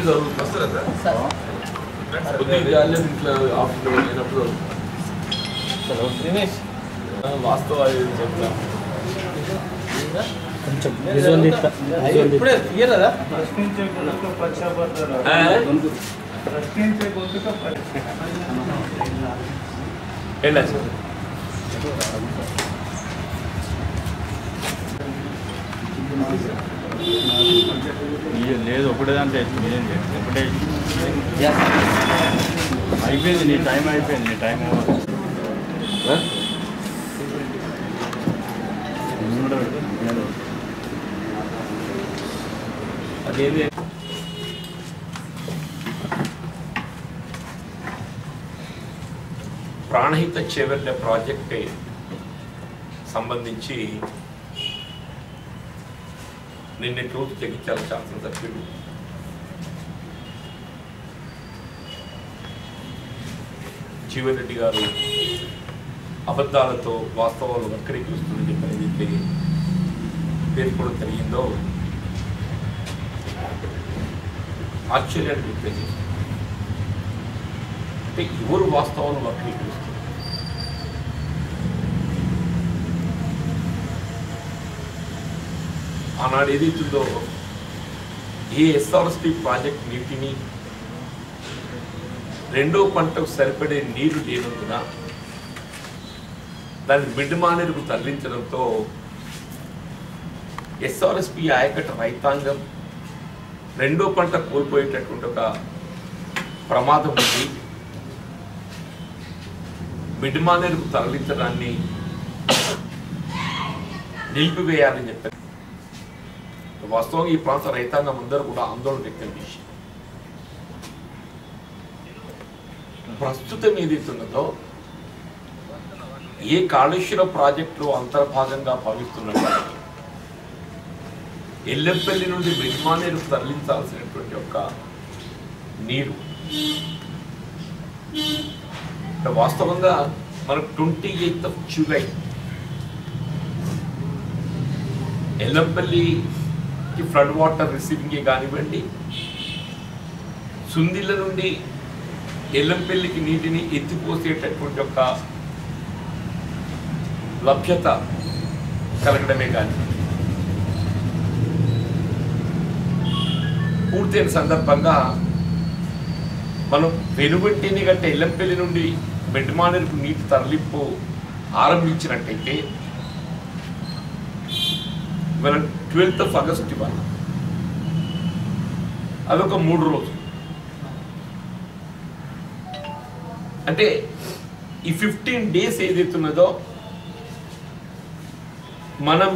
వస్తారా సార్ కొద్దిగా గాలి ఇంట్లో ఆఫ్టర్ అయినప్పుడు దినేష్ వాస్తవ చెప్తా కొంచెం విజువల్ తీస్తా విజువల్ ఇప్పుడే తీయలేదా ప్రశ్నించే గొంతుక పశ్చాపడతారు ప్రశ్నించే గొంతుక వెళ్ళా సార్ లేదు ఒకటే దాంట్లో మీరేం చేయండి ఒకటే అయిపోయింది నీ టైం అయిపోయింది నీ టైం అదేది ప్రాణహిత చేవెళ్ళ ప్రాజెక్ట్ సంబంధించి నిన్నటి రోజు జగిత్యాల శాసనసభ్యుడు జీవన్ రెడ్డి గారు అబద్ధాలతో వాస్తవాలు వక్రీకరిస్తుందని చెప్పి ఏదైతే పేర్కొనడం జరిగిందో ఆశ్చర్యాన్ని వ్యక్తం చేస్తుంది అంటే ఎవరు వాస్తవాలను వక్రీకరిస్తారు ఆనాడు ఏదైతుందో ఏ ఎస్ఆర్ఎస్పి ప్రాజెక్ట్ నీటిని రెండో పంటకు సరిపడే నీరు లేనందున దాన్ని మిడ్మానేరుకు తరలించడంతో ఎస్ఆర్ఎస్పి ఆయకట్ట రైతాంగం రెండో పంట కోల్పోయేటటువంటి ఒక ప్రమాదం ఉంది మిడ్మానేరుకు తరలించడాన్ని నిలిపివేయాలని చెప్పారు వాస్తవంగా ఈ ప్రాంత రైతాంగం అందరూ కూడా ఆందోళన వ్యక్తం చేసి ప్రస్తుతం ఏదైతున్నదో ఏ కాళేశ్వర ప్రాజెక్టులో అంతర్భాగంగా భావిస్తున్నట్టు ఎల్లెంపల్లి నుండి మిడ్మానేరుకు తరలించాల్సినటువంటి ఒక నీరు అంటే వాస్తవంగా మనకు ట్వంటీ ఎయిత్ ఆఫ్ జూలై ఎల్లంపల్లికి ఫ్లడ్ వాటర్ రిసీవింగ్ కానివ్వండి సుందిళ్ళ నుండి ఎల్లంపల్లికి నీటిని ఎత్తిపోసేటటువంటి ఒక లభ్యత కలగడమే కానీ పూర్తయిన సందర్భంగా మనం వెలుగుంటిని గంటే ఎల్లంపల్లి నుండి బెడ్మానర్కు నీటి తరలింపు ఆరంభించినట్టయితే ఇవాళ ట్వెల్త్ ఆఫ్ ఆగస్ట్ ఇవాళ అదొక మూడు రోజులు అంటే ఈ ఫిఫ్టీన్ డేస్ ఏదైతున్నదో మనం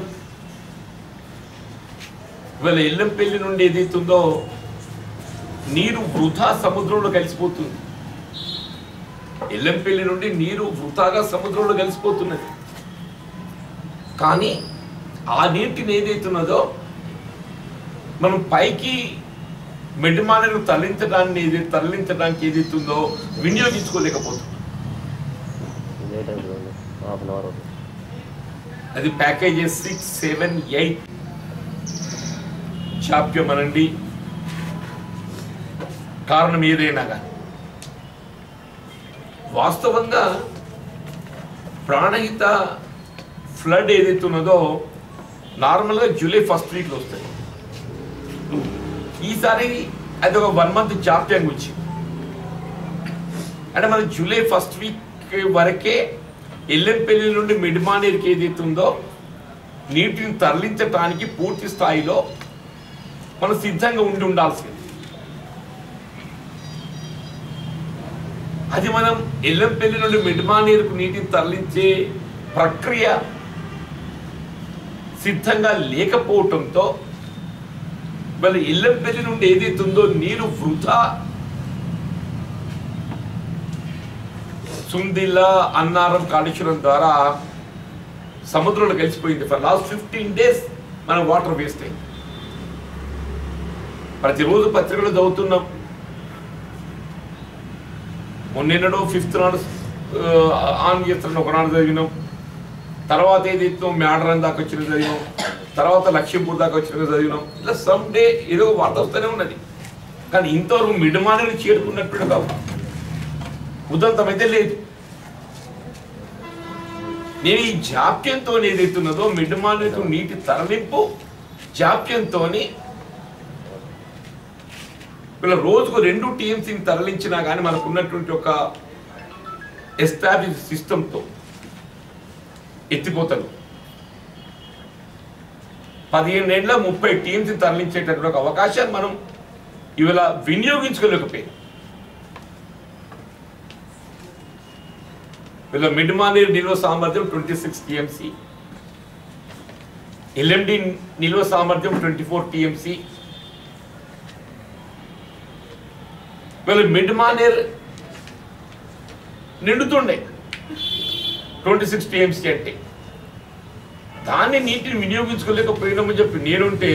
ఇవాళ ఎల్లంపల్లి నుండి ఏదైతుందో నీరు వృధా సముద్రంలో కలిసిపోతుంది ఎల్లంపల్లి నుండి నీరు వృధాగా సముద్రంలో కలిసిపోతున్నది కానీ ఆ నీటిని ఏదైతున్నదో మనం పైకి మెడ్మానను తరలించడాన్ని ఏది తరలించడానికి ఏదైతుందో వినియోగించుకోలేకపోతుంది లేట్ అయిపోయింది హాఫ్ అన్ అవర్ అది ప్యాకేజెస్ సిక్స్ సెవెన్ ఎయిట్ చాప్యం అనండి కారణం ఏదైనా కానీ వాస్తవంగా ప్రాణహిత ఫ్లడ్ ఏదైతే ఉన్నదో నార్మల్గా జూలై ఫస్ట్ వీక్లో వస్తుంది ఈసారి అది ఒక వన్ మంత్ జాప్యంగా వచ్చింది అంటే మన జూలై ఫస్ట్ వీక్ వరకే ఎల్లంపల్లి నుండి మిడ్మానేరుకి ఏదైతే ఉందో నీటిని తరలించడానికి పూర్తి స్థాయిలో మనం సిద్ధంగా ఉండి ఉండాల్సింది అది మనం ఎల్లంపల్లి నుండి మిడ్మానేరుకు నీటిని తరలించే ప్రక్రియ సిద్ధంగా లేకపోవటంతో మళ్ళీ ఎల్లంపల్లి నుండి ఏదైతే ఉందో నీరు వృధా సుందిల్ల అన్నారం కాళేశ్వరం ద్వారా సముద్రంలో కలిసిపోయింది ఫర్ లాస్ట్ ఫిఫ్టీన్ డేస్ మన వాటర్ వేస్ట్ అయింది ప్రతిరోజు పత్రికలు చదువుతున్నాం మొన్నెన్నడో ఫిఫ్త్ నాడు ఆ, ఆన్ చేస్తున్న ఒకనాడు చదివినాం తర్వాత ఏదైతే మేడరం దాకా వచ్చిన చదివినాం తర్వాత లక్ష్మీపూర్ దాకా వచ్చిన చదివినాం ఇలా సమ్ డే ఏదో ఒక వార్త వస్తూనే ఉన్నది కానీ ఇంతవరకు మిడిమానని చేరుకున్నట్టుగా ఉదంతం అయితే లేదు నేను ఈ జాప్యంతో ఏదైతున్నదో మిడిమానకు నీటి తరలింపు జాప్యంతో వీళ్ళ రోజుకు రెండు టీఎంసీని తరలించినా కానీ మనకు ఉన్నటువంటి ఒక ఎస్టాబ్లిష్ సిస్టంతో ఎత్తిపోతలు పదిహేను ఏళ్ళ ముప్పై టీమ్స్ని తరలించేటటువంటి ఒక అవకాశాన్ని మనం ఇవాళ వినియోగించుకోలేకపోయాం వీళ్ళ మిడ్ మానేర్ నిల్వ సామర్థ్యం ట్వంటీ సిక్స్ టీఎంసీ ఎల్ఎండి నిల్వ సామర్థ్యం ట్వంటీ ఫోర్ టీఎంసీ వీళ్ళ మిడ్ మానేర్ నిండుతుండే ట్వంటీ సిక్స్ టీఎంసీ అంటే దాన్ని నీటిని వినియోగించుకోలేకపోయినామని చెప్పి నేనుంటే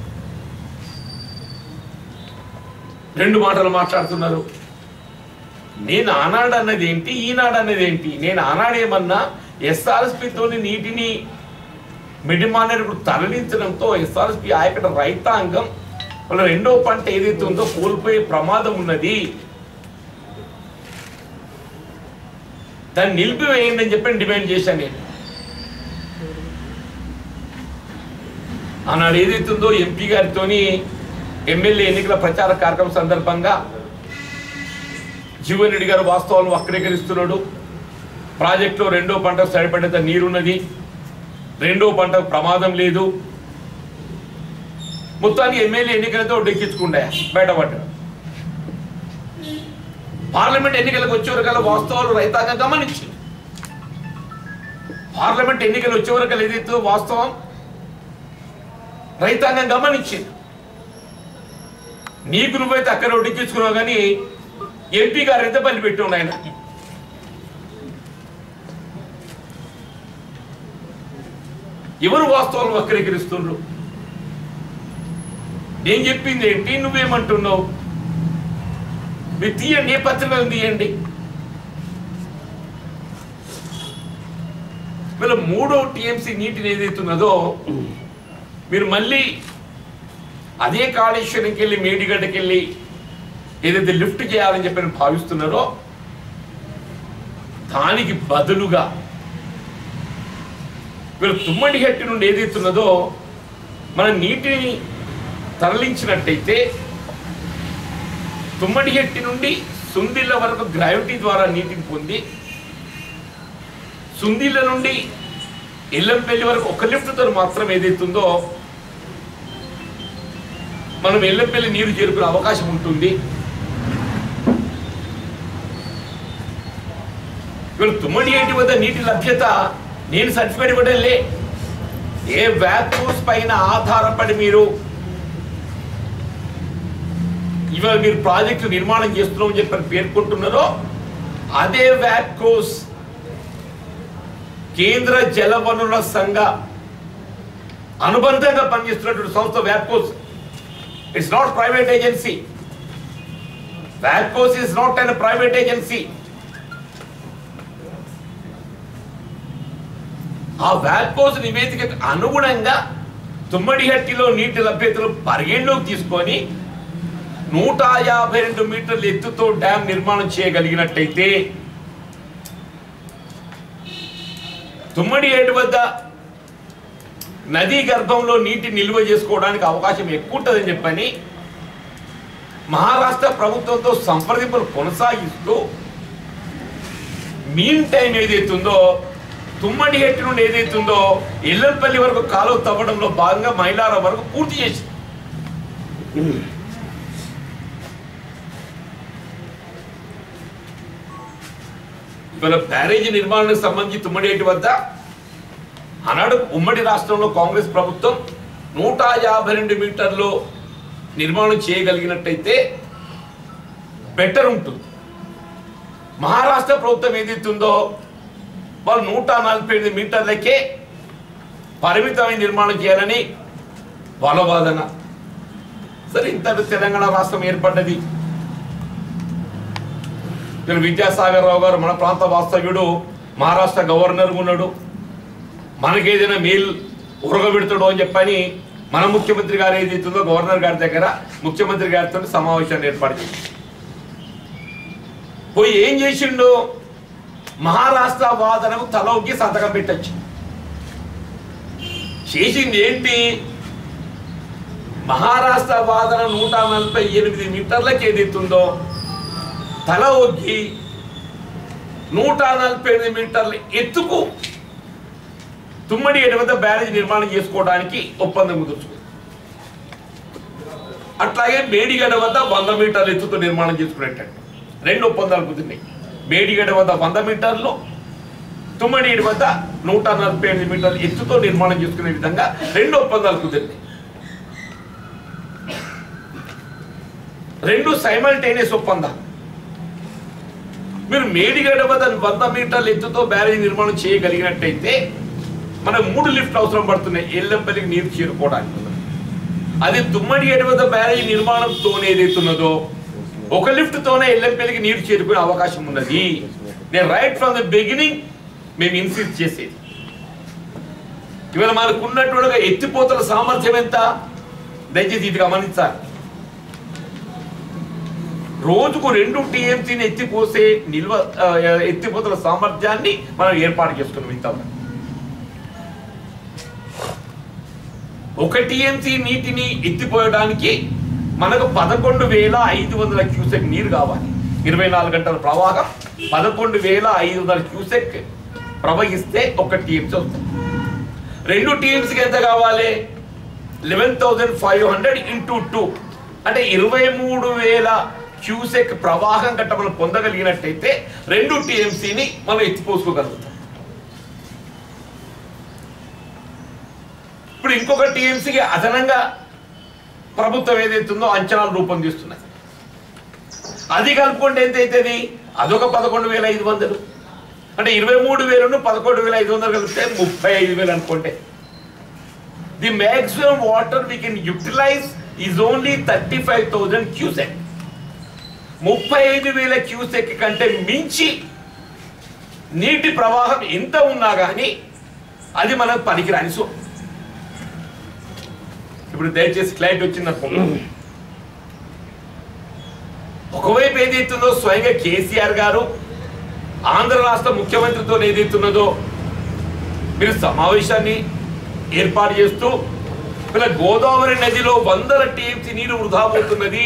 రెండు మాటలు మాట్లాడుతున్నారు నేను ఆనాడు అన్నది ఏంటి ఈనాడు అన్నది ఏంటి నేను ఆనాడేమన్నా ఎస్ఆర్ఎస్పితోని నీటిని మిడిమానేరు తరలించడంతో ఎస్ఆర్ఎస్పి ఆయకట రైతాంగం వాళ్ళ రెండో పంట ఏదైతే ఉందో కోల్పోయే ప్రమాదం ఉన్నది దాన్ని నిలిపివేయండి అని చెప్పి డిమాండ్ చేశాను నేను ఆనాడు ఏదైతుందో ఎంపీ గారితోని ఎమ్మెల్యే ఎన్నికల ప్రచార కార్యక్రమం సందర్భంగా జీవన్ రెడ్డి గారు వాస్తవాలను వక్రీకరిస్తున్నాడు ప్రాజెక్టులో రెండో పంటకు సరిపడేంత నీరున్నది రెండో పంటకు ప్రమాదం లేదు మొత్తానికి ఎమ్మెల్యే ఎన్నికలతో డెక్కించుకుండే బయటపడ్డాడు పార్లమెంట్ ఎన్నికలకు వచ్చేవరకల్లా వాస్తవాలు రైతాంగం గమనించి పార్లమెంట్ ఎన్నికలు వచ్చేవరకల్లా ఏదైతే వాస్తవం రైతాంగం గమనించింది నీకు నువ్వైతే అక్కడ ఒడ్డెక్కించుకున్నావు కానీ ఎంపీ గారు అయితే బలి పెట్టావు ఆయన ఎవరు వాస్తవాలు వక్రీకరిస్తుండ్రు నేను చెప్పింది ఏంటి నువ్వేమంటున్నావు మీరు తీయండి ఏ పత్రికలు తీయండి వీళ్ళ మూడో టీఎంసీ నీటిని ఏదైతున్నదో మీరు మళ్ళీ అదే కాళేశ్వరంకి వెళ్ళి మేడిగడ్డకి వెళ్ళి ఏదైతే లిఫ్ట్ చేయాలని చెప్పి నేను భావిస్తున్నారో దానికి బదులుగా వీళ్ళు తుమ్మడి హట్టి నుండి ఏదైతున్నదో మన నీటిని తరలించినట్టయితే తుమ్మడి హట్టి నుండి సుందిళ్ళ వరకు గ్రావిటీ ద్వారా నీటిని పొంది సుందిళ్ళ నుండి ఎల్లంపల్లి వరకు ఒక లిఫ్ట్తో మాత్రం ఏదైతుందో మనం ఎల్లంపల్లి నీరు చేరుకునే అవకాశం ఉంటుంది ఇవాళ తుమ్మడి ఏంటి వద్ద నీటి లభ్యత నేను సర్టిఫికేట్ ఇవ్వడం లే ఏ వ్యాక్యూస్ పైన ఆధారపడి మీరు ఇవాళ మీరు ప్రాజెక్టు నిర్మాణం చేస్తున్నామని చెప్పి పేర్కొంటున్నారో అదే వ్యాక్యూస్ కేంద్ర జల వనరుల సంఘ అనుబంధంగా పనిచేస్తున్నటువంటి సంస్థ వ్యాప్కోస్ it's not private agency వ్యాప్కోస్ is not and private agency ఆ వ్యాప్కోస్ నివేదికకు అనుగుణంగా తుమ్మడిహట్టిలో నీటి లభ్యతలు పరిగణలోకి తీసుకొని నూట యాభై రెండు మీటర్ల ఎత్తుతో డ్యామ్ నిర్మాణం చేయగలిగినట్టయితే తుమ్మడి ఏటు వద్ద నదీ గర్భంలో నీటి నిల్వ చేసుకోవడానికి అవకాశం ఎక్కువ ఉంటుందని చెప్పని మహారాష్ట్ర ప్రభుత్వంతో సంప్రదింపులు కొనసాగిస్తూ మీన్ టైం ఏదైతుందో తుమ్మడి హెట్టి నుండి ఏదైతుందో ఎల్లంపల్లి వరకు కాలువ తవ్వడంలో భాగంగా మైలార వరకు పూర్తి చేసి ఇవాళ బ్యారేజీ నిర్మాణానికి సంబంధించి తుమ్మడేటి వద్ద ఆనాడు ఉమ్మడి రాష్ట్రంలో కాంగ్రెస్ ప్రభుత్వం నూట యాభై రెండు మీటర్లు నిర్మాణం చేయగలిగినట్టయితే బెటర్ ఉంటుంది మహారాష్ట్ర ప్రభుత్వం ఏదైతుందో వాళ్ళు నూట నలభై ఎనిమిది మీటర్లకే పరిమితమైన నిర్మాణం చేయాలని వాళ్ళ వాదన సరే ఇంత తెలంగాణ రాష్ట్రం ఏర్పడ్డది ఇక్కడ విద్యాసాగర్ రావు గారు మన ప్రాంత వాస్తవ్యుడు మహారాష్ట్ర గవర్నర్ ఉన్నాడు మనకేదైనా మేల్ ఉరగబెడతాడు అని చెప్పని మన ముఖ్యమంత్రి గారు ఏదైతుందో గవర్నర్ గారి దగ్గర ముఖ్యమంత్రి గారితో సమావేశాన్ని ఏర్పాటు చేసి పోయి ఏం చేసిండు మహారాష్ట్ర వాదనకు తల ఒగ్గి సంతకం పెట్టచ్చు చేసింది ఏంటి మహారాష్ట్ర వాదన నూట నలభై ఎనిమిది మీటర్లకు ఏదైతుందో తల ఒగ్గి నూట నలభై ఎనిమిది మీటర్ల ఎత్తుకు తుమ్మడి ఏడు వద్ద బ్యారేజ్ నిర్మాణం చేసుకోవడానికి ఒప్పందం కుదుర్చుకుంది అట్లాగే మేడిగడ్డ వద్ద వంద మీటర్ల ఎత్తుతో నిర్మాణం చేసుకునేటట్టు రెండు ఒప్పందాలు కుదిరినాయి మేడిగడ్డ వద్ద వంద మీటర్లు తుమ్మడి వద్ద నూట నలభై ఎనిమిది మీటర్ల ఎత్తుతో నిర్మాణం చేసుకునే విధంగా రెండు ఒప్పందాలు కుదిరినాయి రెండు సైమల్టేనియస్ ఒప్పందాలు మీరు మేడిగడ్డ వద్ద వంద మీటర్ల ఎత్తుతో బ్యారేజ్ నిర్మాణం చేయగలిగినట్టయితే మనకు మూడు లిఫ్ట్ అవసరం పడుతున్నాయి ఎల్లంపల్లికి నీరు చేరుకోవడానికి అది తుమ్మడి ఏడు వద్ద బ్యారేజ్ నిర్మాణంతో ఏదైతున్నదో ఒక లిఫ్ట్ తోనే ఎల్లంపల్లికి నీరు చేరుకునే అవకాశం ఉన్నది నేను రైట్ ఫ్రమ్ ద బిగినింగ్ మేము ఇన్సిస్ట్ చేసేది ఇవాళ మనకు ఉన్నటువంటి ఎత్తిపోతల సామర్థ్యం ఎంత దయచేసి ఇది గమనించాలి రోజుకు రెండు టీఎంసీని ఎత్తిపోసే నిల్వ ఆ, ఎత్తిపోతల సామర్థ్యాన్ని మనం ఏర్పాటు చేసుకున్నాం ఇంత ఒక టీఎంసీ నీటిని ఎత్తిపోయడానికి మనకు పదకొండు వేల ఐదు వందల క్యూసెక్ నీరు కావాలి ఇరవై నాలుగు గంటల ప్రవాహం పదకొండు వేల ఐదు వందల క్యూసెక్ ప్రవహిస్తే ఒక టీఎంసీ వస్తుంది రెండు టీఎంసీకి ఎంత కావాలి eleven thousand five hundred into two అంటే ఇరవై మూడు వేల క్యూసెక్ ప్రవాహం గట్ట మనం పొందగలిగినట్టయితే రెండు టీఎంసీని మనం ఎత్తిపోసుకోగలుగుతాం ఇప్పుడు ఇంకొక టీఎంసీకి అదనంగా ప్రభుత్వం ఏదైతుందో అంచనాలు రూపొందిస్తున్నది అది కలుపుకుంటే ఎంత అవుతుంది అదొక పదకొండు వేల ఐదు వందలు అంటే ఇరవై మూడు వేలను పదకొండు వేల ఐదు వందలు కలిపితే ముప్పై ఐదు వేలు అనుకోండి the maximum water we can utilise is only thirty five thousand cusec ముప్పై ఐదు వేల క్యూసెక్ కంటే మించి నీటి ప్రవాహం ఎంత ఉన్నా కానీ అది మనకు పనికిరాని సో ఇప్పుడు దయచేసి క్లైంట్ వచ్చింది అనుకోండి ఒకవైపు ఏదైతుందో స్వయంగా కేసీఆర్ గారు ఆంధ్ర రాష్ట్ర ముఖ్యమంత్రితో ఏదైతున్నదో మీరు సమావేశాన్ని ఏర్పాటు చేస్తూ ఇలా గోదావరి నదిలో వందల టీఎంసీ నీరు వృధా పోతున్నది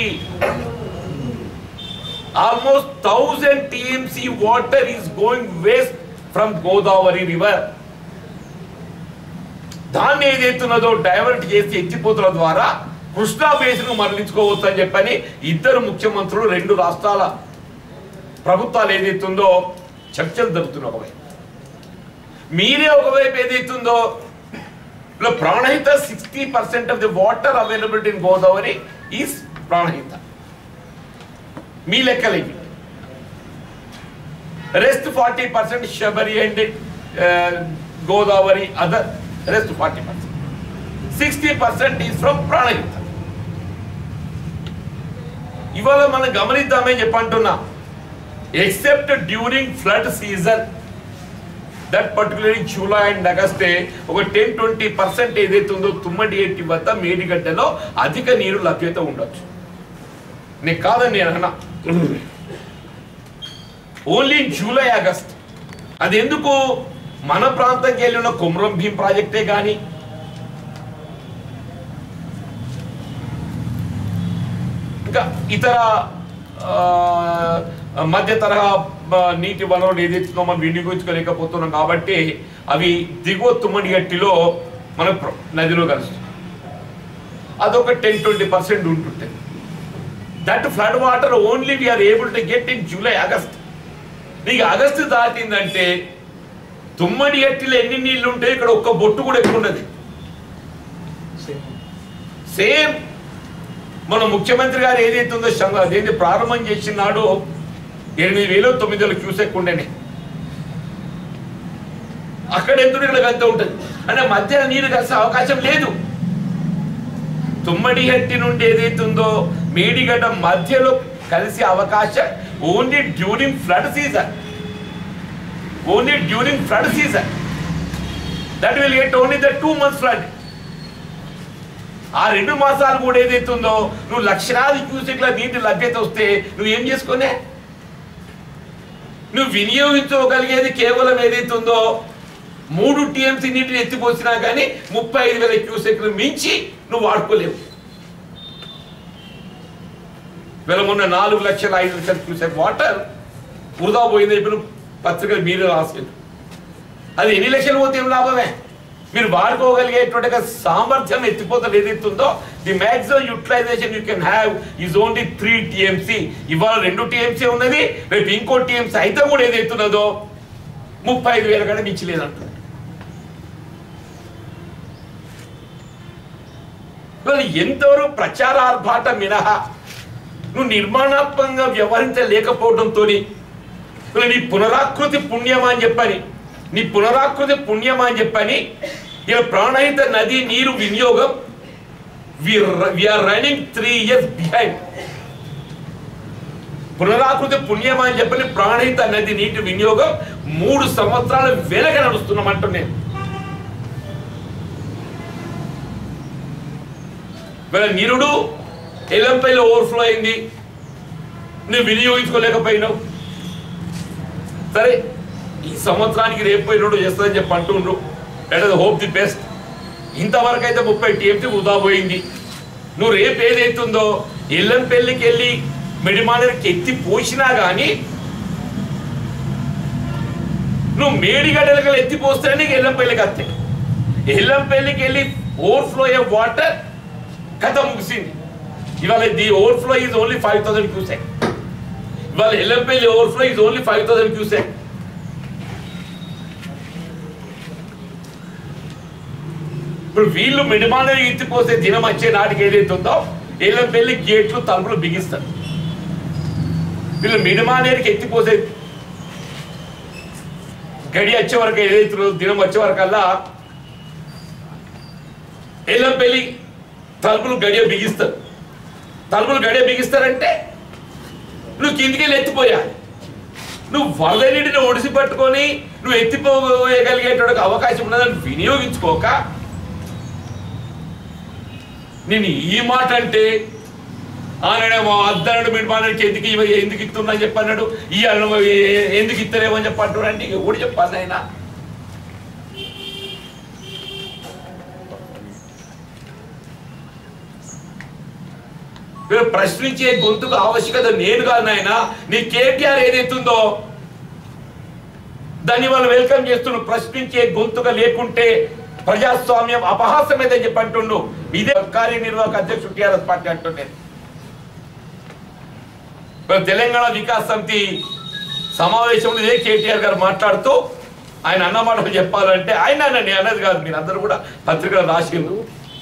almost thousand TMC water is going waste from Godavari river దాన్ని ఏదైతున్నదో డైవర్ట్ చేసి ఎత్తిపోతుల ద్వారా కృష్ణా బేసిన్ మరలించుకోవచ్చు అని చెప్పని ఇద్దరు ముఖ్యమంత్రులు రెండు రాష్ట్రాల ప్రభుత్వాలు ఏదైతుందో చర్చలు జరుగుతున్నాయి ఒకవైపు మీరే ఒకవైపు ఏదైతుందో ఇలా Pranahita sixty percent of the water availability in Godavari is Pranahita మీ లెక్కలు ఇవి rest forty percent Sabari and Godavari other rest forty percent sixty percent is from Pranahita ఇవాళ మనం గమనిద్దామని చెప్పంటున్నా except during flood season that particular July and ఆగస్టే ఒక టెన్ ట్వంటీ పర్సెంట్ ఏదైతే ఉందో తుమ్మడి ఎట్టి వద్ద మేడిగడ్డలో అధిక నీరు లభ్యత ఉండొచ్చు నేను కాదని నేను అన్నా ఓన్లీ జూలై ఆగస్ట్ అది ఎందుకు మన ప్రాంతంకి వెళ్ళి ఉన్న కుమ్రం భీం ప్రాజెక్టే కానీ ఇంకా ఇతర ఆ, మధ్య తరహా ఆ, నీటి వనరులు ఏదైతుందో మనం వినియోగించుకోలేకపోతున్నాం కాబట్టి అవి దిగువ తుమ్మడి గట్టిలో మన ప్ర- నదిలో కలుస్తుంది అదొక టెన్ ట్వంటీ పర్సెంట్ ఉంటుంటుంది that flood water only we are able to get in July August నీకు ఆగస్టు దాటిందంటే తుమ్మడి గట్టిలో ఎన్ని నీళ్లు ఉంటాయి ఇక్కడ ఒక్క బొట్టు కూడా ఎక్కువ ఉండదు సేమ్ మన ముఖ్యమంత్రి గారు ఏదైతే ఉందో సంఘ అదేంటి ప్రారంభం చేసిన నాడు ఎనిమిది వేలు తొమ్మిది వేలు క్యూసెక్ ఉండేనే అక్కడ ఎంత ఉంటే ఇక్కడ అంత ఉంటుంది అంటే మధ్య నీరు కలిసే అవకాశం లేదు తుమ్మడి హట్టి నుండి ఏదైతే ఉందో మేడిగడ్డ మధ్యలో కలిసే అవకాశం only during flood season only during flood season that will get only the two months flood ఆ రెండు మాసాలు కూడా ఏదైతుందో నువ్వు లక్షలాది క్యూసెక్ల నీటి లభ్యత వస్తే నువ్వు ఏం చేసుకునే నువ్వు వినియోగించుకోగలిగేది కేవలం ఏదైతుందో మూడు టీఎంసీ నీటిని ఎత్తిపోసినా కానీ ముప్పై ఐదు వేల క్యూసెక్లు మించి నువ్వు వాడుకోలేవు వీళ్ళ మొన్న నాలుగు లక్షల ఐదు లక్షల క్యూసెక్ వాటర్ వృధా పోయింది ఇప్పుడు పత్రికలు మీరు రాసేది అది ఎన్ని లక్షలు పోతే ఏం లాభమే మీరు వాడుకోగలిగేటువంటి ఒక సామర్థ్యం ఎత్తిపోతలు ఏదైతుందో the maximum utilisation you can have is only three TMC ఇవాళ రెండు టీఎంసీ ఉన్నది రేపు ఇంకో టీఎంసీ అయితే కూడా ఏదైతున్నదో ముప్పై ఐదు వేల కంటే మించి లేదంటుంది మరి ఎంతవరకు ప్రచారార్భాట మినహా నువ్వు నిర్మాణాత్మకంగా వ్యవహరించలేకపోవడంతో నీ పునరాకృతి పుణ్యమా అని చెప్పని నీ పునరాకృతి పుణ్యమా అని చెప్పని ఇలా ప్రాణహిత నది నీరు వినియోగం we are running three years behind పునరాకృతి పుణ్యమా అని చెప్పని ప్రాణహిత నది నీటి వినియోగం మూడు సంవత్సరాల వెనక నడుస్తున్నాం అంటున్నాను వీళ్ళ నిరుడు ఎల్లంపల్లి ఓవర్ఫ్లో అయింది నువ్వు వినియోగించుకోలేకపోయినావు సరే ఈ సంవత్సరానికి రేపు పోయినోడు చేస్తుందని చెప్పి అంటుండ్రు లెట్ హోప్ ది బెస్ట్ ఇంతవరకు అయితే ముప్పై టీఎంసీ వృధా పోయింది నువ్వు రేపు ఏదైతుందో ఎల్లంపల్లికి వెళ్ళి మెడిమానర్కి ఎత్తి పోసినా కానీ నువ్వు మేడిగడ్డలకు ఎత్తి పోస్తేనే నీకు ఎల్లంపల్లికి వస్తాయి ఎల్లంపల్లికి వెళ్ళి ఓవర్ఫ్లో అయ్యే వాటర్ కథ ముగిసింది ఇవాళ the overflow is only five thousand cusec ఇవాళ Yellampalli overflow is only five thousand cusec ఇప్పుడు వీళ్ళు మిడిమానరి ఎత్తిపోసే దినం వచ్చే నాటికి ఏదైతే ఉందో ఎల్లంపల్లి గేట్లు తలుపులు బిగిస్తారు వీళ్ళు మిడిమానేరికి ఎత్తిపోసే గడి వచ్చే వరకు ఏదైతే ఉందో, దినం వచ్చే వరకల్లా ఎల్లంపల్లి తలుపులు గడియ బిగిస్తారు తలుపులు గడియ బిగిస్తారంటే నువ్వు కిందికి వెళ్ళి ఎత్తిపోయాలి నువ్వు వరద నీటిని ఒడిసి పట్టుకొని నువ్వు ఎత్తిపోయగలిగేటువంటి అవకాశం ఉన్నదని వినియోగించుకోక నేను ఈ మాట అంటే ఆనేమో అద్దనుడు మీరు మానడికి ఎందుకు ఇవ్వ ఎందుకు ఇస్తున్నా చెప్పన్నాడు ఈ అన్న ఎందుకు ఇస్తలేమో అని చెప్పంటున్నాడు అంటే ఎవడు చెప్పాలి ఆయన మీరు ప్రశ్నించే గొంతుకు ఆవశ్యకత నేను కాదు నాయన నీ కేటీఆర్ ఏదైతుందో దాన్ని వాళ్ళు వెల్కమ్ చేస్తుండ్రు ప్రశ్నించే గొంతుక లేకుంటే ప్రజాస్వామ్యం అపహాస్యమేదని చెప్పి అంటుండు ఇదే కార్యనిర్వాహక అధ్యక్షుడు టీఆర్ఎస్ పార్టీ అంటుండే మరి తెలంగాణ వికాస్ సమితి సమావేశంలో ఇదే కేటీఆర్ గారు మాట్లాడుతూ ఆయన అన్నమాట చెప్పాలంటే ఆయన అనండి అన్నది కాదు మీరు అందరూ కూడా పత్రికలు రాసిండ్రు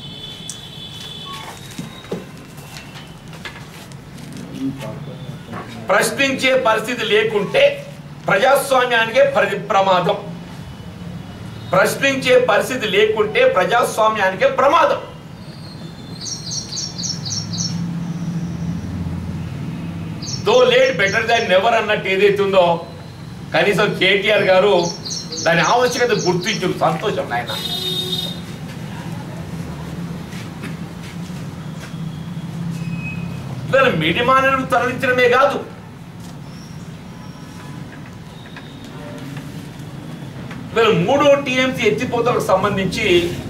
ప్రశ్నించే పరిస్థితి లేకుంటే ప్రజాస్వామ్యానికే ప్రతి ప్రమాదం ప్రశ్నించే పరిస్థితి లేకుంటే ప్రజాస్వామ్యానికే ప్రమాదం though late better than never అన్నట్టు ఏదైతే ఉందో కనీసం కేటీఆర్ గారు దాని ఆవశ్యకత గుర్తించారు సంతోషం నాయన ఇవాళ మిడిమానను తరలించడమే కాదు ఇవాళ మూడో టీఎంసీ ఎత్తిపోతలకు సంబంధించి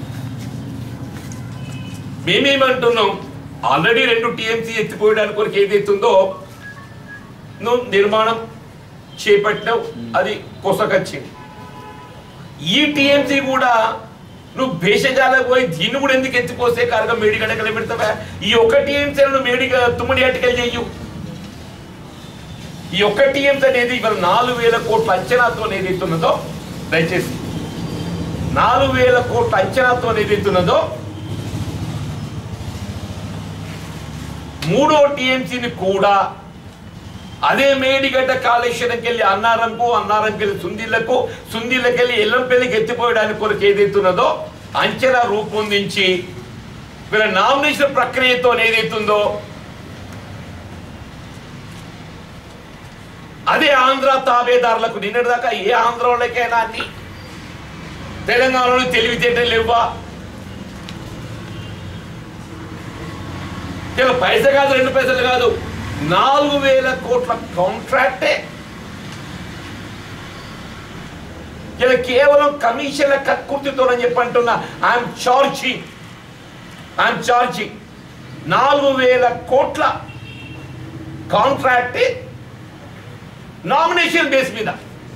మేమేమంటున్నాం ఆల్రెడీ రెండు టీఎంసీ ఎత్తిపోయడానికి కొరకు ఏదైతుందో నువ్వు నిర్మాణం చేపట్టావు అది కొసకొచ్చింది ఈ టీఎంసీ కూడా నువ్వు భేషజాలకు పోయి దీన్ని కూడా ఎందుకు ఎత్తిపోసే కారుగా మేడిగడకలు పెడతావా ఈ ఒక్క టీఎంసీ నువ్వు మేడిగ తుమ్మడి అటుకలు చెయ్యు ఈ ఒక్క టీఎంసీ అనేది ఇవాళ నాలుగు వేల కోట్ల అంచనాతో ఏదైతే ఉన్నదో దయచేసి నాలుగు వేల కోట్ల అంచనాతో ఏదైతే ఉన్నదో మూడో టీఎంసీని కూడా అదే మేడిగడ్డ కాళేశ్వరంకి వెళ్ళి అన్నారంకు అన్నారంకి వెళ్ళి సుందిళ్లకు సుందిళ్ళకి వెళ్ళి ఎల్లంపల్లికి ఎత్తిపోయడానికి కొరకు ఏదైతున్నదో అంచనా రూపొందించి వీళ్ళ నామినేషన్ ప్రక్రియతో ఏదైతుందో అదే ఆంధ్ర తాబేదారులకు నిన్నటిదాకా ఏ ఆంధ్ర వాళ్ళకైనా అన్ని తెలంగాణలో తెలివితేటలు లేవా ఇలా పైస కాదు రెండు పైసలు కాదు నాలుగు వేల కోట్ల కాంట్రాక్టే ఇలా కేవలం కమిషన్ల కక్కుర్తితోనని చెప్పి అంటున్నా ఐఎమ్ చార్జింగ్ ఐఎమ్ చార్జింగ్ నాలుగు వేల కోట్ల కాంట్రాక్ట్ నామినేషన్ బేస్ మీద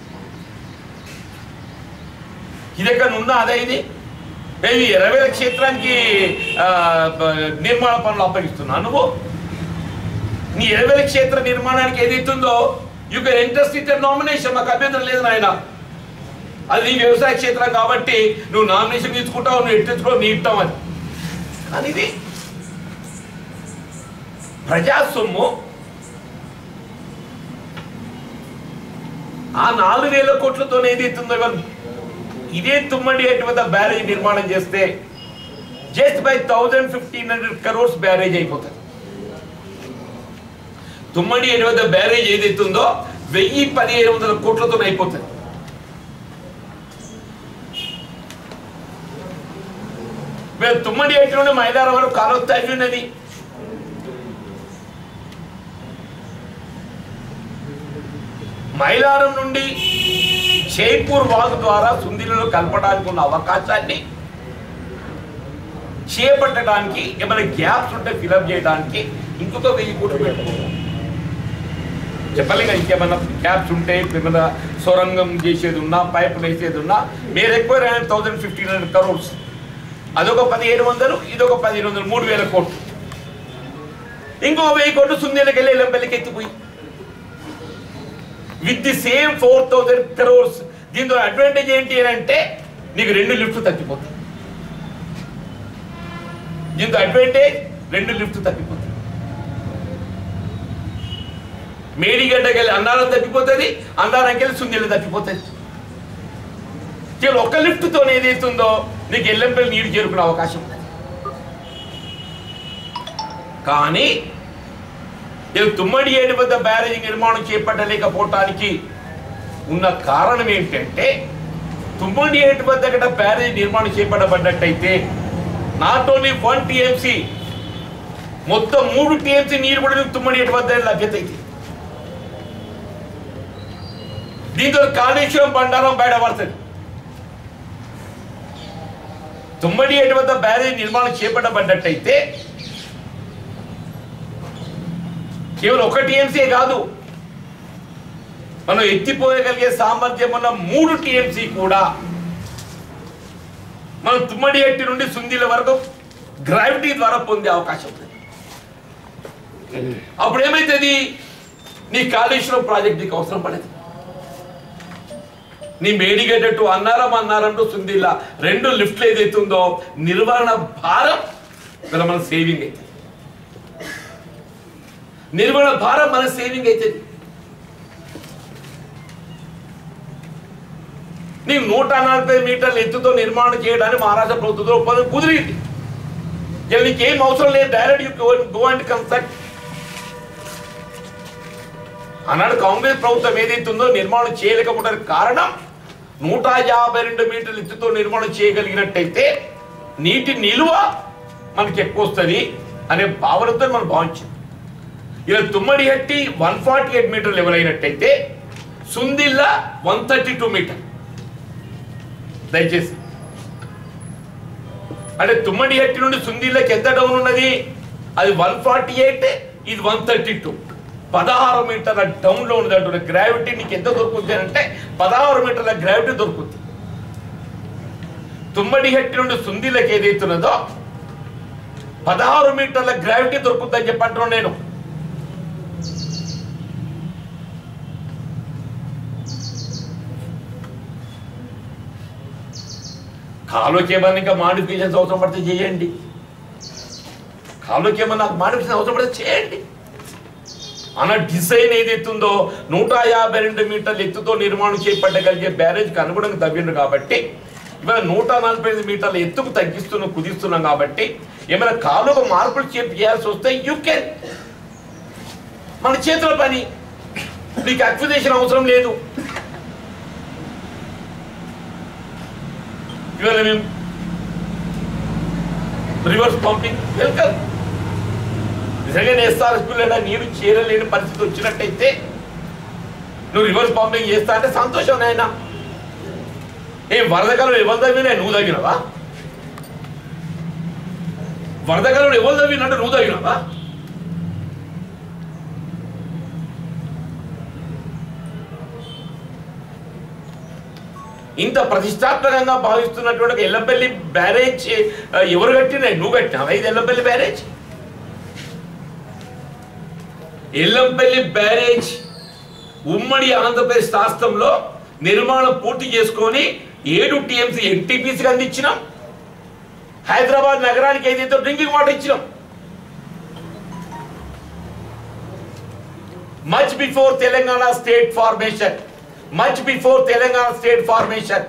ఇది ఎక్కడ ఉందా అదే ఇది ఇది ఇరవై వేల క్షేత్రానికి ఆ, బ- నిర్మాణ పనులు అప్పగిస్తున్నా నువ్వు నీ ఇరవై వేల క్షేత్ర నిర్మాణానికి ఏదైతుందో యూ కెన్ ఇంట్రెస్ట్ ఇచ్చే నామినేషన్ మాకు అభ్యంతరం లేదు నాయన అది నీ వ్యవసాయ క్షేత్రం కాబట్టి నువ్వు నామినేషన్ తీసుకుంటావు నువ్వు ఎట్టు తెచ్చుకో నీ ఇష్టం అది కానీ ఇది ప్రజా సొమ్ము ఆ నాలుగు వేల కోట్లతో ఏదైతుందో ఇవాళ ఇదే తుమ్మడి వద్ద బ్యారేజ్ నిర్మాణం చేస్తే just by thousand fifteen hundred crores barrage అయిపోతుంది తుమ్మడి వద్ద బ్యారేజ్ ఏదైతుందో వెయ్యి పదిహేను వందల కోట్లతో అయిపోతుంది మేము తుమ్మడి ఎటు నుండి మైదారం వరకు కాలొత్తాయి ఉన్నది మైలారం నుండి జైపూర్ వాగు ద్వారా సుందిలలో కలపడానికి ఉన్న అవకాశాన్ని చేపట్టడానికి ఏమైనా గ్యాప్స్ ఉంటే ఫిలప్ చేయడానికి ఇంకొక వెయ్యి కోట్లు పెట్టుకోవాలి చెప్పలేక ఇంకేమైనా గ్యాప్స్ ఉంటే ఏమైనా సొరంగం చేసేది ఉన్నా పైప్ వేసేది ఉన్నా మీరు ఎక్కువ థౌసండ్ ఫిఫ్టీన్ హండ్రెడ్ కరోడ్స్ అదొక పదిహేడు వందలు ఇదొక పదిహేను వందలు మూడు వేల కోట్లు ఇంకో వెయ్యి కోట్లు సుందేలకు వెళ్ళి ఎల్లంపల్లికి ఎత్తిపోయి with the same four thousand crores దీంతో అడ్వాంటేజ్ ఏంటి అని అంటే నీకు రెండు లిఫ్ట్ తగ్గిపోతాయి దీంతో అడ్వాంటేజ్ రెండు లిఫ్ట్ తగ్గిపోతాయి మేడిగడ్డకి వెళ్ళి అన్నారం తప్పిపోతుంది అన్నారంకి వెళ్ళి సుందీలు తప్పిపోతుంది కేవలం ఒక్క లిఫ్ట్తో ఏదైతుందో నీకు ఎల్లంపల్లి నీరు చేరుకునే అవకాశం ఉంది కానీ ఇది తుమ్మడి ఏడు వద్ద బ్యారేజ్ నిర్మాణం చేపట్టలేకపోవటానికి ఉన్న కారణం ఏంటంటే తుమ్మడి ఏడు వద్ద గట బ్యారేజ్ నిర్మాణం చేపట్టబడ్డట్టయితే నాట్ ఓన్లీ వన్ టీఎంసీ మొత్తం మూడు టీఎంసీ నీరు కూడా నీకు తుమ్మడి ఏడు వద్ద లభ్యత అయితే దీంతో కాళేశ్వరం బండారం బయటపడుతుంది తుమ్మడి ఏడు వద్ద బ్యారేజ్ నిర్మాణం చేపట్టబడ్డట్టయితే కేవలం ఒక టీఎంసీ కాదు మనం ఎత్తిపోయగలిగే సామర్థ్యం ఉన్న మూడు టీఎంసీ కూడా మనం తుమ్మడి ఎట్టి నుండి సుందీల వరకు గ్రావిటీ ద్వారా పొందే అవకాశం ఉంది అప్పుడు ఏమైతుంది నీ కాళేశ్వరం ప్రాజెక్ట్ నీకు అవసరం పడేది నీ మేడిగడ్డ టు అన్నారం అన్నారం టు సుందిల్లా రెండు లిఫ్ట్లు ఏదైతుందో నిర్వహణ భారం ఇలా మన సేవింగ్ అయితే నిర్వహణ భారం మన సేవింగ్ అవుతుంది నీకు నూట నలభై మీటర్ల ఎత్తుతో నిర్మాణం చేయడానికి మహారాష్ట్ర ప్రభుత్వంతో ఒప్పందం కుదిరింది ఇక నీకేం అవసరం లేదు direct you go and consult ఆనాడు కాంగ్రెస్ ప్రభుత్వం ఏదైతుందో నిర్మాణం చేయలేకపోవడానికి కారణం నూట యాభై రెండు మీటర్ల ఎత్తుతో నిర్మాణం చేయగలిగినట్టయితే నీటి నిలువ మనకి ఎక్కువ వస్తుంది అనే భావనతో మనం భావించాం ఇలా Tummidihatti one forty eight metre level అయినట్టయితే Sundilla one thirty two metre దయచేసి అంటే తుమ్మడి హట్టి నుండి సుందిల్లకి ఎంత డౌన్ ఉన్నది అది వన్ ఫార్టీ ఎయిట్ ఇది వన్ థర్టీ టూ పదహారు మీటర్ల డౌన్ లో ఉన్నది అంటున్న గ్రావిటీ నీకు ఎంత దొరుకుతుంది అంటే పదహారు మీటర్ల గ్రావిటీ దొరుకుతుంది తుమ్మడి హట్టి నుండి సుందిల్లకి ఏదైతున్నదో పదహారు మీటర్ల గ్రావిటీ దొరుకుతుంది అని చెప్పంటున్నాను నేను కాలుకి ఏమన్నా ఇంకా మాడిఫికేషన్స్ అవసరం పడితే చేయండి కాలుకి ఏమన్నా మాడిఫికేషన్ అవసరం పడితే చేయండి అన్న డిజైన్ ఏదైతుందో నూట యాభై రెండు మీటర్ల ఎత్తుతో నిర్మాణం చేపట్టగలిగే బ్యారేజ్కి అనుగుణంగా తవ్విండు కాబట్టి ఇవాళ నూట నలభై ఐదు మీటర్ల ఎత్తుకు తగ్గిస్తున్నాం కుదిస్తున్నాం కాబట్టి ఏమైనా కాలువ మార్పులు చేపి చేయాల్సి వస్తే యూ కెన్ మన చేతుల పని నీకు అక్విజేషన్ అవసరం లేదు ఇవాళ మేము రివర్స్ పంపింగ్ వెల్కమ్ నిజంగా ఎస్ఆర్ఎస్పీలో నీరు చేరలేని పరిస్థితి వచ్చినట్టయితే నువ్వు రివర్స్ పంపింగ్ చేస్తా అంటే సంతోషం నాయన ఏం వరదకాలం ఎవరు తగ్గినా నువ్వు తగ్గినవా వరదకాలం ఎవరు తగ్గినట్టు నువ్వు తగ్గినవా ఇంత ప్రతిష్టాత్మకంగా భావిస్తున్నటువంటి ఒక ఎల్లపల్లి బ్యారేజ్ ఆ, ఎవరు కట్టినా నువ్వు కట్టినావా ఇది ఎల్లంపల్లి బ్యారేజ్ ఎల్లంపల్లి బ్యారేజ్ ఉమ్మడి ఆంధ్రప్రదేశ్ రాష్ట్రంలో నిర్మాణం పూర్తి చేసుకొని ఏడు టీఎంసీ ఎన్టీపీసీకి అందించినాం హైదరాబాద్ నగరానికి ఏదైతే డ్రింకింగ్ వాటర్ ఇచ్చినాం much before Telangana state formation much before Telangana state formation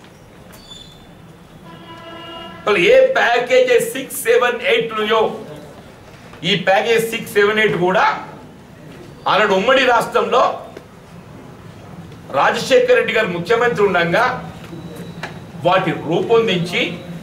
ఏ ప్యాకేజ్ సిక్స్ సెవెన్ ఎయిట్ ఈ ప్యాకేజ్ సిక్స్ సెవెన్ ఎయిట్ కూడా ఆనాడు ఉమ్మడి రాష్ట్రంలో రాజశేఖర రెడ్డి గారు ముఖ్యమంత్రి ఉండగా వాటి రూపొందించి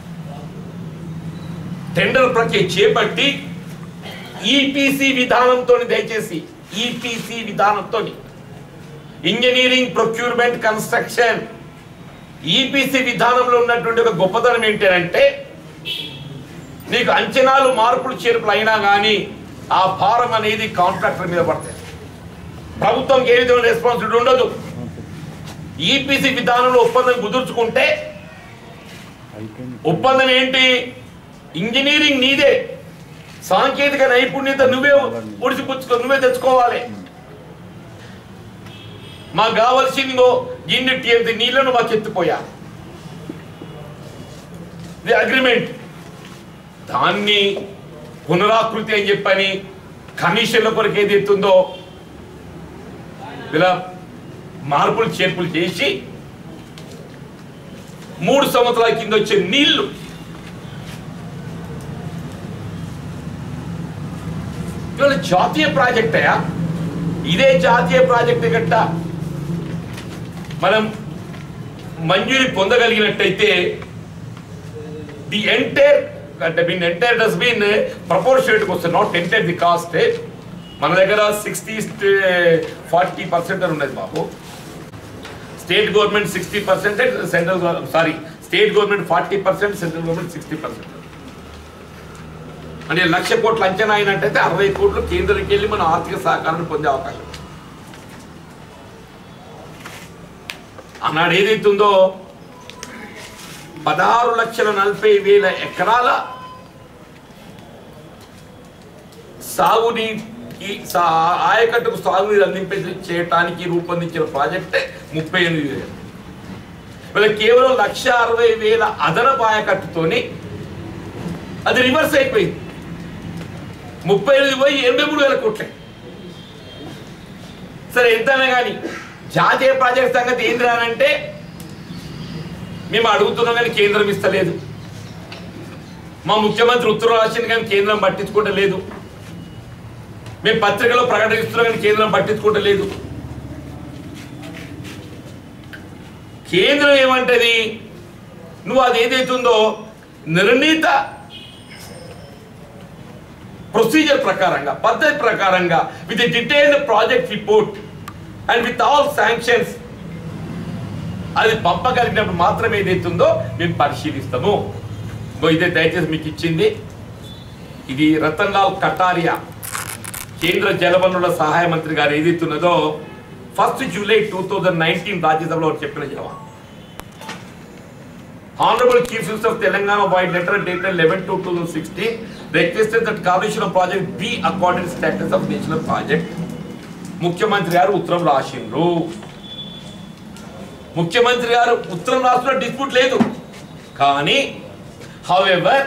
టెండర్ ప్రక్రియ చేపట్టి ఈపీసీ విధానంతో దయచేసి ఈపీసీ విధానంతో ఇంజనీరింగ్ ప్రొక్యూర్మెంట్ కన్స్ట్రక్షన్ ఈపీసీ విధానంలో ఉన్నటువంటి ఒక గొప్పతనం ఏంటంటే నీకు అంచనాలు మార్పులు చేర్పులు అయినా కానీ ఆ భారం అనేది కాంట్రాక్టర్ మీద పడుతుంది ప్రభుత్వంకి ఏ విధమైన రెస్పాన్సిబిలిటీ ఉండదు ఈపీసీ విధానంలో ఒప్పందం కుదుర్చుకుంటే అయిపోయింది ఒప్పందం ఏంటి ఇంజనీరింగ్ నీదే సాంకేతిక నైపుణ్యత నువ్వే ఉడిసిపుచ్చుకో నువ్వే తెచ్చుకోవాలి మాకు కావాల్సిందిగో గిన్నె టీఎంసీ నీళ్లను మాకు ఎత్తిపోయా ఇది అగ్రిమెంట్ దాన్ని పునరాకృతి అని చెప్పని కమిషన్ల కొరకు ఏది ఎత్తుందో ఇలా మార్పులు చేర్పులు చేసి మూడు సంవత్సరాల కింద వచ్చే నీళ్లు ఇవాళ జాతీయ ప్రాజెక్ట్ అయ్యా ఇదే జాతీయ ప్రాజెక్ట్ గట్ట మనం మంజూరి పొందగలిగినట్టయితే ది ఎంటైర్ అంటే మీన్ ఎంటైర్ డస్ బీన్ ప్రపోర్షనేట్కి వస్తుంది నాట్ ఎంటైర్ ది కాస్ట్ మన దగ్గర సిక్స్టీ ఫార్టీ పర్సెంట్ అని ఉన్నది బాబు state government sixty percent central sorry state government forty percent central government sixty percent అంటే లక్ష కోట్ల అంచనా అయినట్టయితే అరవై కోట్లు కేంద్రానికి వెళ్ళి మనం ఆర్థిక సహకారాన్ని పొందే అవకాశం ఉంది. ఆనాడు ఏదైతుందో పదహారు లక్షల నలభై వేల ఎకరాల సాగునీటి సా- ఆయకట్టుకు సాగునీరు అందింపే చేయటానికి రూపొందించిన ప్రాజెక్టే ముప్పై ఎనిమిది వేలు వీళ్ళ కేవలం లక్ష అరవై వేల అదనపు ఆయకట్టుతోని అది రివర్స్ అయిపోయింది ముప్పై ఎనిమిది పోయి ఎనభై మూడు వేల కోట్లే సరే ఎంతనే కానీ జాతీయ ప్రాజెక్ట్ సంగతి ఏంటి అంటే మేము అడుగుతున్నాం కానీ కేంద్రం ఇస్తలేదు మా ముఖ్యమంత్రి ఉత్తరం రాసింది కానీ కేంద్రం పట్టించుకోవట్లేదు మేము పత్రికలో ప్రకటిస్తున్నాం కానీ కేంద్రం పట్టించుకోవట్లేదు కేంద్రం ఏమంటది నువ్వు అది ఏదైతుందో నిర్ణీత ప్రొసీజర్ ప్రకారంగా పద్ధతి ప్రకారంగా with detailed project report and with all sanctions అది పంపగలిగినప్పుడు మాత్రమే ఏదైతుందో మేము పరిశీలిస్తాము ఇగో ఇదే దయచేసి మీకు ఇచ్చింది ఇది రతన్ లాల్ కటారియా కేంద్ర జలవనరుల సహాయ మంత్రి గారు ఏదైతున్నదో first July two thousand nineteen రాజ్యసభలో చెప్పిన జవాబు Honorable Chief Minister of Telangana by letter dated 11 to 2016 requested that Kaleshwaram project be accorded status of national project. ముఖ్యమంత్రి గారు ఉత్తరం రాసిండ్రు ముఖ్యమంత్రి గారు ఉత్తరం రాసిన డిస్ప్యూట్ లేదు కానీ however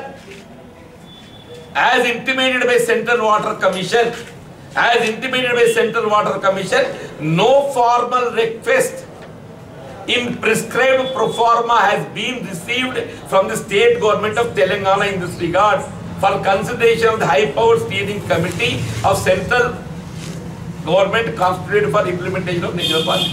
as intimated by Central Water Commission, as intimated by Central Water Commission, no formal request in prescribed pro forma has been received from the state government of Telangana in this regard for consideration of the high power steering committee of central government constituted for implementation of national policy.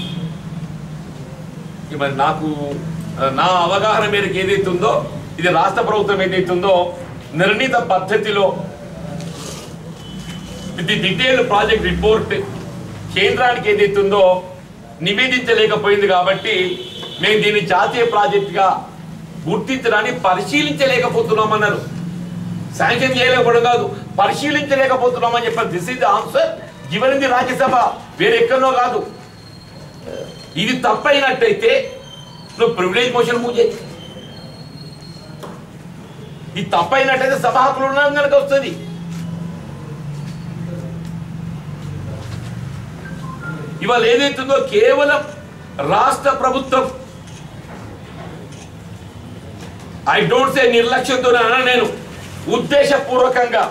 ఇక మరి నాకు ఆ, నా అవగాహన మేరకు ఏదైతే ఉందో ఇది రాష్ట్ర ప్రభుత్వం ఏదైతే ఉందో నిర్ణీత పద్ధతిలో with the detailed project report కేంద్రానికి ఏదైతుందో నివేదించలేకపోయింది కాబట్టి మేము దీన్ని జాతీయ ప్రాజెక్టుగా గుర్తించడానికి పరిశీలించలేకపోతున్నామన్నారు శాంక్షన్ చేయలేకపోవడం కాదు పరిశీలించలేకపోతున్నామని చెప్పారు this is the answer given the Rajya Sabha వేరే ఎక్కడో కాదు ఇది తప్పైనట్టయితే నువ్వు ప్రివిలేజ్ మోషన్ మూవ్ చేయి ఇది తప్పైనట్టయితే సభ హక్కులు ఉన్నాం కనుక వస్తుంది ఇవాళ ఏదైతుందో కేవలం రాష్ట్ర ప్రభుత్వం ఐ డోంట్ సే నిర్లక్ష్యంతో అన్నా నేను ఉద్దేశపూర్వకంగా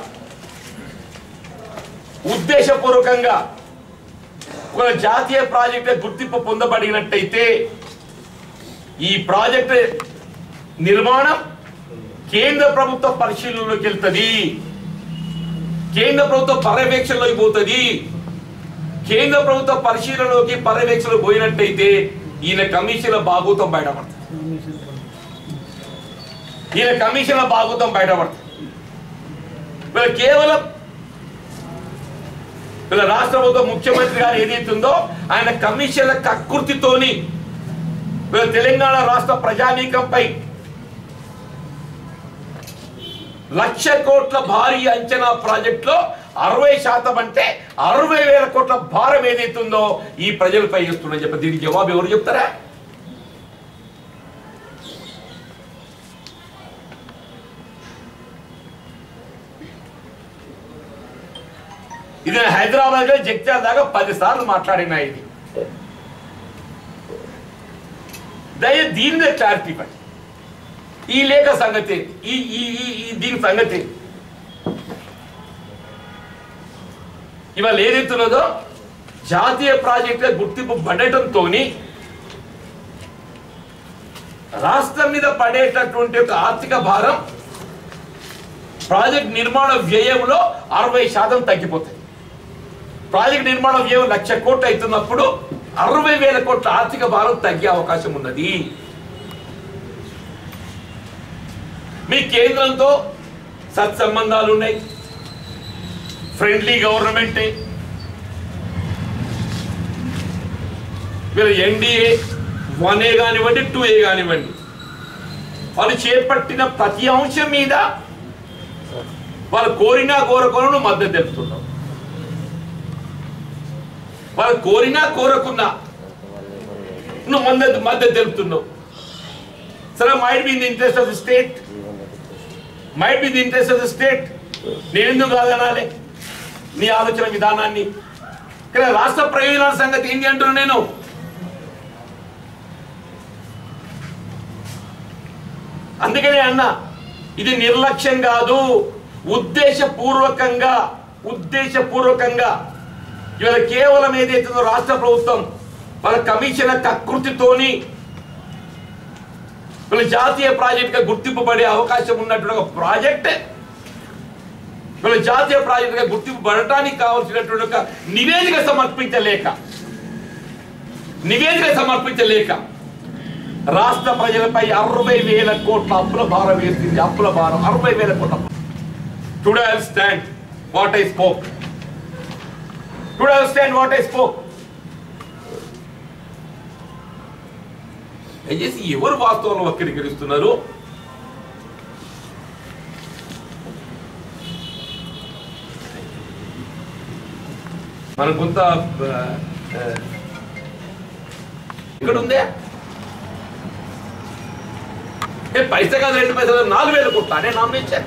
ఉద్దేశపూర్వకంగా ఒక జాతీయ ప్రాజెక్ట్ గుర్తింపు పొందబడినట్టయితే ఈ ప్రాజెక్ట్ నిర్మాణం కేంద్ర ప్రభుత్వ పరిశీలనలోకి వెళ్తుంది కేంద్ర ప్రభుత్వ పర్యవేక్షణలోకి పోతుంది కేంద్ర ప్రభుత్వ పరిశీలనలోకి పర్యవేక్షణలో పోయినట్టయితే ఈయన కమిషన్ల బాగోతం బయటపడుతుంది ఈయన కమిషన్ల బాగోతం బయటపడుతుంది వీళ్ళ కేవలం వీళ్ళ రాష్ట్ర ప్రభుత్వ ముఖ్యమంత్రి గారు ఏదైతుందో ఆయన కమిషన్ల కకృతితోని వీళ్ళ తెలంగాణ రాష్ట్ర ప్రజానీకంపై లక్ష కోట్ల భారీ అంచనా ప్రాజెక్ట్ లో అరవై శాతం అంటే అరవై వేల కోట్ల భారం ఏదైతుందో ఈ ప్రజలపై ఇస్తుందని చెప్పి దీనికి జవాబు ఎవరు చెప్తారా ఇది నేను హైదరాబాద్ లో జగిత్యాల దాకా పది సార్లు మాట్లాడినా ఇది దయ దీని మీద క్లారిటీ ఇవ్వండి ఈ లేఖ సంగతి ఈ ఈ ఈ- ఈ దీని సంగతి ఇవాళ ఏదైతున్నదో జాతీయ ప్రాజెక్టుల గుర్తింపు పడటంతో రాష్ట్రం మీద పడేటటువంటి ఒక ఆర్థిక భారం ప్రాజెక్ట్ నిర్మాణ వ్యయంలో అరవై శాతం తగ్గిపోతుంది ప్రాజెక్ట్ నిర్మాణ వ్యయం లక్ష కోట్లు అవుతున్నప్పుడు అరవై వేల కోట్ల ఆర్థిక భారం తగ్గే అవకాశం ఉన్నది మీ కేంద్రంతో సత్సంబంధాలు ఉన్నాయి ఫ్రెండ్లీ గవర్నమెంట్ మీరు ఎన్డీఏ వన్ ఏ కానివ్వండి టూ ఏ కానివ్వండి వాళ్ళు చేపట్టిన ప్రతి అంశం మీద వాళ్ళు కోరినా కోరకున్నా మద్దతు తెలుపుతున్నాం వాళ్ళు కోరినా కోరకున్నా నువ్వు మద్దతు మద్దతు తెలుపుతున్నావు సరే might be in interest of the state might be the interest of the state నేను ఎందుకు కాదనాలి నీ ఆలోచన విధానాన్ని ఇక్కడ రాష్ట్ర ప్రయోజనాల సంగతి ఏంటి అంటున్నా నేను అందుకనే అన్న ఇది నిర్లక్ష్యం కాదు ఉద్దేశపూర్వకంగా ఉద్దేశపూర్వకంగా ఇవాళ కేవలం ఏదైతుందో రాష్ట్ర ప్రభుత్వం వాళ్ళ కమిషన్ కకృతితోని వీళ్ళ జాతీయ ప్రాజెక్ట్ గా గుర్తింపబడే అవకాశం ఉన్నటువంటి ఒక ప్రాజెక్ట్ వీళ్ళ జాతీయ ప్రాజెక్ట్ గా గుర్తింపబడటానికి కావాల్సినటువంటి ఒక నివేదిక సమర్పించలేక నివేదిక సమర్పించలేక రాష్ట్ర ప్రజలపై అరవై వేల కోట్ల అప్పుల భారం వేసింది అప్పుల భారం అరవై వేల కోట్ల today I stand what I spoke today I stand what I spoke దయచేసి ఎవరు వాస్తవంలో వక్రీకరిస్తున్నారు మన కొంత ఆ, ఆ, ఇక్కడ ఉందే ఏ పైసా కాదు రెండు పైసలు నాలుగు వేల కోట్ల అనే నామినేషన్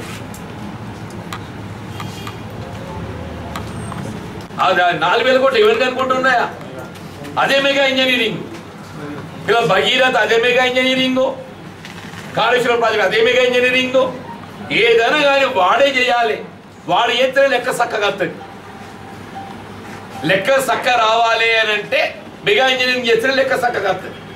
అది ఆ నాలుగు వేల కోట్లు ఎవరికి అనుకుంటున్నాయా అదే మెగా ఇంజనీరింగ్ ఇలా భగీరథ అదే మెగా ఇంజనీరింగ్ కాళేశ్వరం ప్రాజెక్ట్ అదే మెగా ఇంజనీరింగ్ ఏదైనా కానీ వాడే చేయాలి వాడు చేస్తేనే లెక్క చక్కగా వస్తుంది లెక్క చక్క రావాలి అని అంటే మెగా ఇంజనీరింగ్ చేస్తేనే లెక్క చక్కగా వస్తుంది